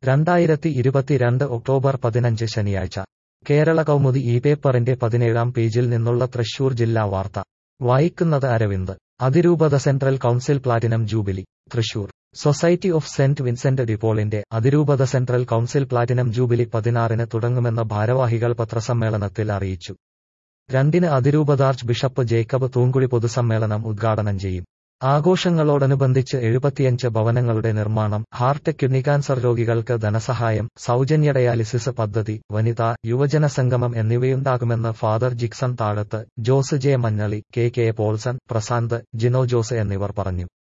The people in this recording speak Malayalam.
രണ്ടായിരത്തി ഇരുപത്തിരണ്ട് ഒക്ടോബർ പതിനഞ്ച് ശനിയാഴ്ച കേരള കൗമുദി ഈ പേപ്പറിന്റെ പതിനേഴാം പേജിൽ നിന്നുള്ള തൃശൂർ ജില്ലാ വാർത്ത വായിക്കുന്നത് അരവിന്ദ് അതിരൂപത central council platinum jubilee Thrissur society of Saint Vincent ഡിപോളിന്റെ അതിരൂപത സെൻട്രൽ കൗൺസിൽ പ്ലാറ്റിനം ജൂബിലി പതിനാറിന് തുടങ്ങുമെന്ന് ഭാരവാഹികൾ പത്രസമ്മേളനത്തിൽ അറിയിച്ചു രണ്ടിന് അതിരൂപതാർച്ച് ബിഷപ്പ് ജേക്കബ് തൂങ്കുഴി പൊതുസമ്മേളനം ഉദ്ഘാടനം ചെയ്യും ആഘോഷങ്ങളോടനുബന്ധിച്ച് എഴുപത്തിയഞ്ച് ഭവനങ്ങളുടെ നിർമ്മാണം ഹാർട്ട് കിഡ്നി ക്യാൻസർ രോഗികൾക്ക് ധനസഹായം സൗജന്യ ഡയാലിസിസ് പദ്ധതി വനിതാ യുവജന സംഗമം എന്നിവയുണ്ടാകുമെന്ന് father Jixon Thazhath Jose J Manjali K K Paulson Prasanth Jino Jose എന്നിവർ പറഞ്ഞു